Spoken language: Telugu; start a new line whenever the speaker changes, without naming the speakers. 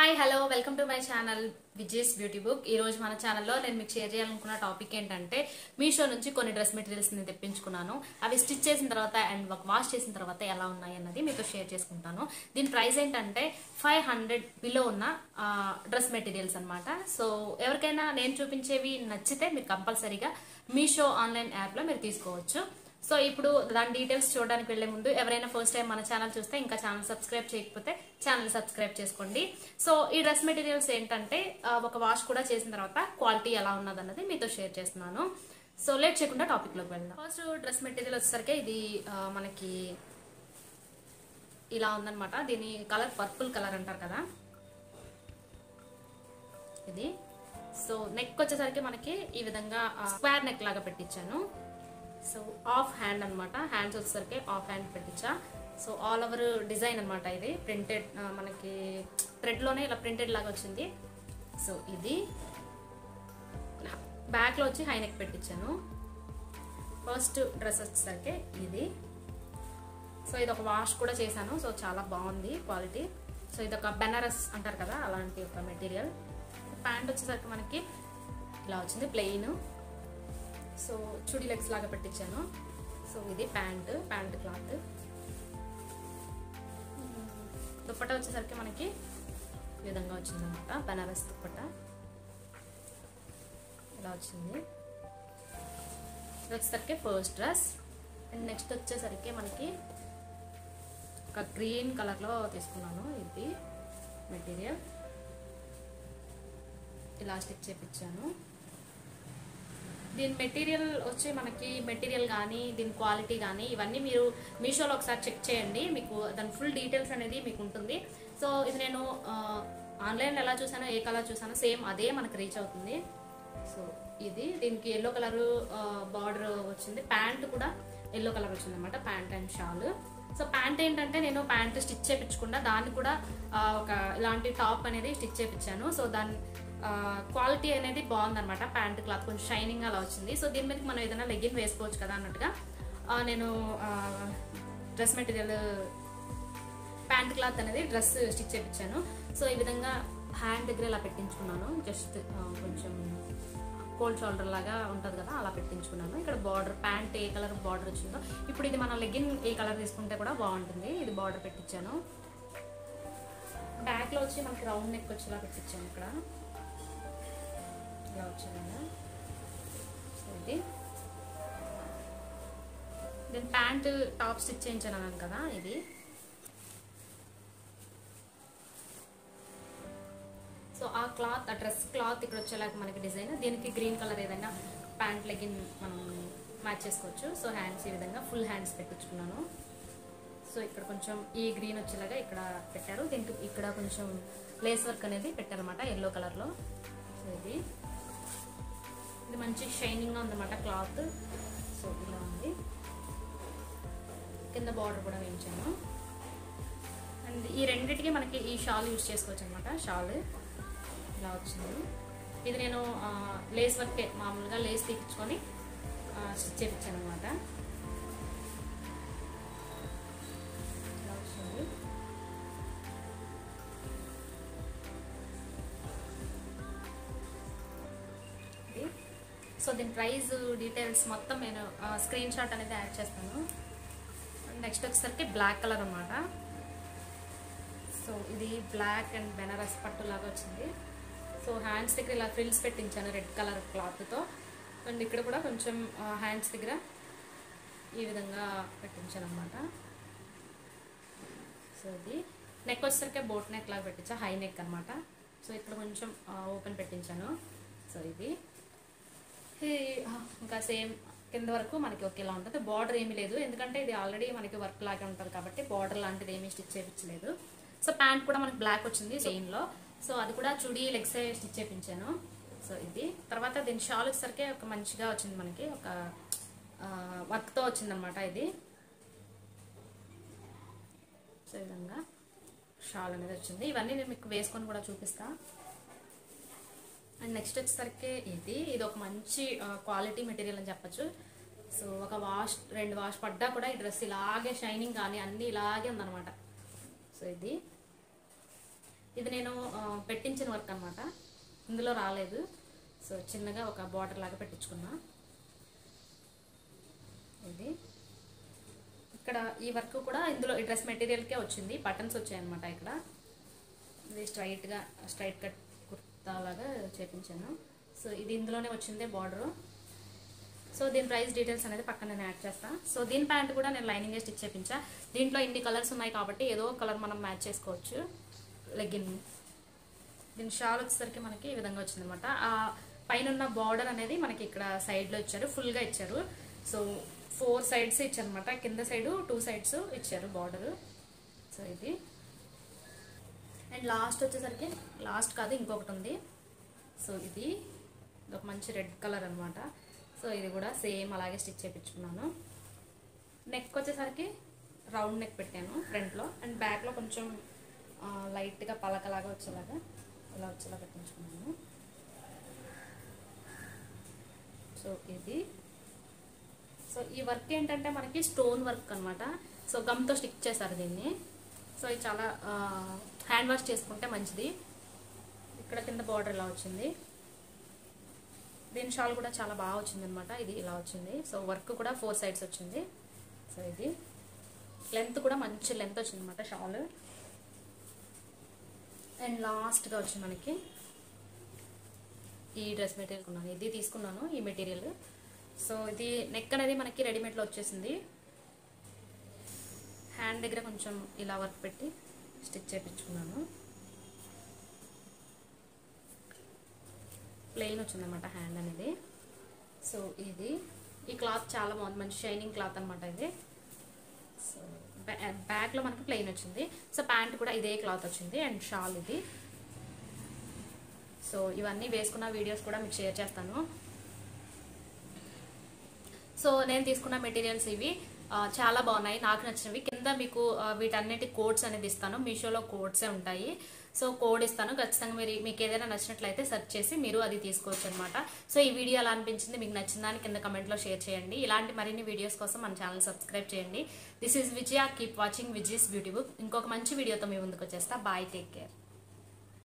Hi hello welcome to my channel Vijaya's beauty book ఈ రోజు మన ఛానల్లో నేను మీకు షేర్ చేయాలనుకున్న టాపిక్ ఏంటంటే మీషో నుంచి కొన్ని డ్రెస్ మెటీరియల్స్ ని తెప్పించుకున్నాను అవి స్టిచ్ చేసిన తర్వాత అండ్ వాష్ చేసిన తర్వాత ఎలా ఉన్నాయి అన్నది మీతో షేర్ చేసుకుంటాను దీని ప్రైస్ ఏంటంటే ఫైవ్ హండ్రెడ్ బిలో ఉన్న డ్రెస్ మెటీరియల్స్ అన్నమాట సో ఎవరికైనా నేను చూపించేవి నచ్చితే మీరు కంపల్సరీగా మీషో ఆన్లైన్ యాప్లో మీరు తీసుకోవచ్చు సో ఇప్పుడు దాని డీటెయిల్స్ చూడడానికి వెళ్లే ముందు ఎవరైనా ఫస్ట్ టైం మన ఛానల్ చూస్తే ఇంకా ఛానల్ సబ్స్క్రైబ్ చేయకపోతే ఛానల్ సబ్స్క్రైబ్ చేసుకోండి సో ఈ డ్రెస్ మెటీరియల్స్ ఏంటంటే ఆ, ఒక వాష్ కూడా చేసిన తర్వాత క్వాలిటీ ఎలా ఉన్నదన్నది మీతో షేర్ చేస్తున్నాను సో లేట్ చేయకుండా టాపిక్ లోకి వెళ్దాం ఫస్ట్ డ్రెస్ మెటీరియల్ వచ్చేసరికి ఇది ఆ, మనకి ఇలా ఉందన్నమాట దీని కలర్ పర్పుల్ కలర్ అంటారు కదా ఇది సో నెక్ వచ్చేసరికి మనకి ఈ విధంగా స్క్వేర్ నెక్ లాగా పెట్టించాను సో ఆఫ్ హ్యాండ్ అన్నమాట హ్యాండ్స్ వచ్చేసరికి ఆఫ్ హ్యాండ్ పెట్టించా సో ఆల్ ఓవర్ డిజైన్ అన్నమాట ఇది ప్రింటెడ్ మనకి thread లోనే ఇలా ప్రింటెడ్ లాగా వచ్చింది సో ఇది బ్యాక్ లో వచ్చి హై నెక్ పెట్టించాను ఫస్ట్ డ్రెస్ వచ్చేసరికి ఇది సో ఇది ఒక వాష్ కూడా చేశాను సో చాలా బాగుంది క్వాలిటీ సో ఇది ఒక బెనారస్ అంటారు కదా అలాంటి ఒక మెటీరియల్ ప్యాంట్ వచ్చేసరికి మనకి ఇలా వచ్చింది ప్లెయిన్ సో చుడి లెగ్స్ లాగా పెట్టించాను సో ఇది ప్యాంట్ ప్యాంట్ క్లాత్ దుప్పట వచ్చేసరికి మనకి ఈ విధంగా వచ్చిందన్నమాట బనారస్ దుప్పట ఇలా వచ్చింది ఇది వచ్చేసరికి ఫస్ట్ డ్రెస్ అండ్ నెక్స్ట్ వచ్చేసరికి మనకి ఒక గ్రీన్ కలర్లో తీసుకున్నాను ఇది మెటీరియల్ ఇలా స్టిచ్ చేపించాను దీని మెటీరియల్ వచ్చి మనకి మెటీరియల్ కానీ దీని క్వాలిటీ కానీ ఇవన్నీ మీరు మీషోలో ఒకసారి చెక్ చేయండి మీకు దాని ఫుల్ డీటెయిల్స్ అనేది మీకు ఉంటుంది సో ఇది నేను ఆన్లైన్లో ఎలా చూసానో ఏ కలర్ చూసానో సేమ్ అదే మనకు రీచ్ అవుతుంది సో ఇది దీనికి ఎల్లో కలర్ బార్డర్ వచ్చింది ప్యాంట్ కూడా ఎల్లో కలర్ వచ్చింది అనమాట pant and shawl so pant ఏంటంటే నేను ప్యాంట్ స్టిచ్ చేయించకుండా దాన్ని కూడా ఆ, ఒక ఇలాంటి టాప్ అనేది స్టిచ్ చేయించాను సో దాని క్వాలిటీ అనేది బాగుందన్నమాట ప్యాంట్ క్లాత్ కొంచెం షైనింగ్ అలా వచ్చింది సో దీని మీద మనం ఏదైనా లెగిన్ వేసుకోవచ్చు కదా అన్నట్టుగా ఆ, నేను డ్రెస్ మెటీరియల్ ప్యాంట్ క్లాత్ అనేది డ్రెస్ స్టిచ్ చేయించాను సో ఈ విధంగా హ్యాండ్ దగ్గర ఇలా పెట్టించుకున్నాను జస్ట్ కొంచెం కోల్డ్ షోల్డర్ లాగా ఉంటుంది కదా అలా పెట్టించుకున్నాను ఇక్కడ బార్డర్ ప్యాంట్ ఏ కలర్ బార్డర్ వచ్చిందో ఇప్పుడు ఇది మన లెగిన్ ఏ కలర్ తీసుకుంటే కూడా బాగుంటుంది ఇది బార్డర్ పెట్టించాను బ్యాక్ లో వచ్చి మనకి రౌండ్ నెక్ వచ్చేలా పెట్టించాను ఇక్కడ ఇలా వచ్చింది కదా సో ఇది దెన్ ప్యాంట్ టాప్ స్టిచ్ చేయించాను అన్నాను కదా ఇది సో ఆ క్లాత్ ఆ డ్రెస్ క్లాత్ ఇక్కడ వచ్చేలాగా మనకి డిజైన్ దీనికి గ్రీన్ కలర్ ఏదైనా ప్యాంట్ లెగిన్ మనం మ్యాచ్ చేసుకోవచ్చు సో హ్యాండ్స్ ఈ విధంగా ఫుల్ హ్యాండ్స్ పెట్టించుకున్నాను సో ఇక్కడ కొంచెం ఈ గ్రీన్ వచ్చేలాగా ఇక్కడ పెట్టారు దీనికి ఇక్కడ కొంచెం లేస్ వర్క్ అనేది పెట్టారనమాట ఎల్లో కలర్లో సో ఇది ఇది మంచి షైనింగ్గా ఉందన్నమాట క్లాత్ సో ఇలా ఉంది కింద బార్డర్ కూడా వేయించాను అండ్ ఈ రెండింటికి మనకి ఈ షాల్ యూజ్ చేసుకోవచ్చు అనమాట షాల్ ఇలా వచ్చింది ఇది నేను ఆ, లేస్ వర్కే మామూలుగా లేస్ తీపించుకొని స్టిచ్ చేయించాను అనమాట ఇలా వచ్చింది ఇది. సో దీని ప్రైస్ డీటెయిల్స్ మొత్తం నేను స్క్రీన్ షాట్ అనేది యాడ్ చేస్తాను నెక్స్ట్ వచ్చేసరికి బ్లాక్ కలర్ అనమాట సో ఇది బ్లాక్ అండ్ బెనారస్ పట్టు లాగా వచ్చింది సో హ్యాండ్స్ దగ్గర ఇలా ఫ్రిల్స్ పెట్టించాను రెడ్ కలర్ క్లాత్తో అండ్ ఇక్కడ కూడా కొంచెం హ్యాండ్స్ దగ్గర ఈ విధంగా పెట్టించాను అనమాట సో ఇది నెక్ వచ్చేసరికి బోట్ నెక్ లాగా పెట్టించా హై నెక్ అనమాట సో ఇక్కడ కొంచెం ఓపెన్ పెట్టించాను సో ఇది ఈ- ఆ, ఇంకా సేమ్ కింద వరకు మనకి ఒకేలా ఉంటుంది బార్డర్ ఏమీ లేదు ఎందుకంటే ఇది ఆల్రెడీ మనకి వర్క్ లాగే ఉంటుంది కాబట్టి బార్డర్ లాంటిది ఏమీ స్టిచ్ చేయించలేదు సో ప్యాంట్ కూడా మనకి బ్లాక్ వచ్చింది సెయిన్ లో సో అది కూడా చుడి లెగ్స్ స్టిచ్ చేయించాను సో ఇది తర్వాత దీని షాల్ వచ్చేసరికి ఒక మంచిగా వచ్చింది మనకి ఒక వర్క్ తో వచ్చిందనమాట ఇది సో ఈ విధంగా షాల్ అనేది వచ్చింది ఇవన్నీ నేను మీకు వేసుకొని కూడా చూపిస్తా అండ్ నెక్స్ట్ వచ్చేసరికి ఇది ఇది ఒక మంచి క్వాలిటీ మెటీరియల్ అని చెప్పొచ్చు సో ఒక వాష్ రెండు వాష్ పడ్డా కూడా ఈ డ్రెస్ ఇలాగే షైనింగ్ కానీ అన్నీ ఇలాగే ఉందన్నమాట సో ఇది ఇది నేను ఆ, పెట్టించిన వర్క్ అనమాట ఇందులో రాలేదు సో చిన్నగా ఒక బార్డర్ లాగా పెట్టించుకున్నా ఇది ఇక్కడ ఈ వర్క్ కూడా ఇందులో ఈ డ్రెస్ మెటీరియల్కే వచ్చింది బటన్స్ వచ్చాయన్నమాట ఇక్కడ ఇది స్ట్రైట్గా స్ట్రైట్ కట్ కుర్తా లాగా చేపించాను సో ఇది ఇందులోనే వచ్చింది బార్డర్ సో దీని ప్రైస్ డీటెయిల్స్ అనేది పక్కన నేను యాడ్ చేస్తాను సో దీని ప్యాంట్ కూడా నేను లైనింగ్ స్టిచ్ చేపించా దీంట్లో ఇన్ని కలర్స్ ఉన్నాయి కాబట్టి ఏదో కలర్ మనం మ్యాచ్ చేసుకోవచ్చు లెగ్గిన్ దీని షాల్ వచ్చేసరికి మనకి ఈ విధంగా వచ్చిందనమాట ఆ పైన ఉన్న బార్డర్ అనేది మనకి ఇక్కడ సైడ్లో ఇచ్చారు ఫుల్గా ఇచ్చారు సో ఫోర్ సైడ్స్ ఇచ్చారనమాట కింద సైడ్ టూ సైడ్స్ ఇచ్చారు బార్డర్ సో ఇది అండ్ లాస్ట్ వచ్చేసరికి లాస్ట్ కాదు ఇంకొకటి ఉంది సో ఇది ఇది ఒక మంచి రెడ్ కలర్ అనమాట సో ఇది కూడా సేమ్ అలాగే స్టిచ్ చేయించుకున్నాను నెక్ వచ్చేసరికి రౌండ్ నెక్ పెట్టాను ఫ్రంట్లో అండ్ బ్యాక్లో కొంచెం ఆ, లైట్గా పలకలాగా వచ్చేలాగా ఇలా వచ్చేలా పెట్టించుకున్నాను సో ఇది సో ఈ వర్క్ ఏంటంటే మనకి స్టోన్ వర్క్ అనమాట సో గమ్తో స్టిక్ చేశారు దీన్ని సో ఇది చాలా హ్యాండ్ వాష్ చేసుకుంటే మంచిది ఇక్కడ కింద బార్డర్ ఇలా వచ్చింది దీని షాల్ కూడా చాలా బాగా వచ్చింది అనమాట ఇది ఇలా వచ్చింది సో వర్క్ కూడా ఫోర్ సైడ్స్ వచ్చింది సో ఇది లెంత్ కూడా మంచి లెంత్ వచ్చింది అనమాట షాల్ అండ్ లాస్ట్గా వచ్చి మనకి ఈ డ్రెస్ మెటీరియల్ కొన్నాను ఇది తీసుకున్నాను ఈ మెటీరియల్ సో ఇది నెక్ అనేది మనకి రెడీమేడ్లో వచ్చేసింది హ్యాండ్ దగ్గర కొంచెం ఇలా వర్క్ పెట్టి స్టిచ్ చేయించుకున్నాను ప్లెయిన్ వచ్చిందన్నమాట హ్యాండ్ అనేది సో ఇది ఈ క్లాత్ చాలా బాగుంది మంచి షైనింగ్ క్లాత్ అనమాట ఇది సో బ్యాక్లో మనకి ప్లెయిన్ వచ్చింది సో ప్యాంట్ కూడా ఇదే క్లాత్ వచ్చింది అండ్ షాల్ ఇది సో ఇవన్నీ వేసుకున్న వీడియోస్ కూడా మీకు షేర్ చేస్తాను సో నేను తీసుకున్న మెటీరియల్స్ ఇవి ఆ, చాలా బాగున్నాయి నాకు నచ్చినవి కింద మీకు ఆ, వీటన్నిటి కోడ్స్ అనేది ఇస్తాను మీషోలో కోడ్సే ఉంటాయి సో కోడ్ ఇస్తాను ఖచ్చితంగా మీరు మీకు ఏదైనా నచ్చినట్లయితే సెర్చ్ చేసి మీరు అది తీసుకోవచ్చు అనమాట సో ఈ వీడియో ఎలా అనిపించింది మీకు నచ్చిందని కింద కమెంట్లో షేర్ చేయండి ఇలాంటి మరిన్ని వీడియోస్ కోసం మన ఛానల్ సబ్స్క్రైబ్ చేయండి this is Vijaya keep watching Vijaya's beauty book ఇంకొక మంచి వీడియోతో మీ ముందుకు వచ్చేస్తా బాయ్ టేక్ కేర్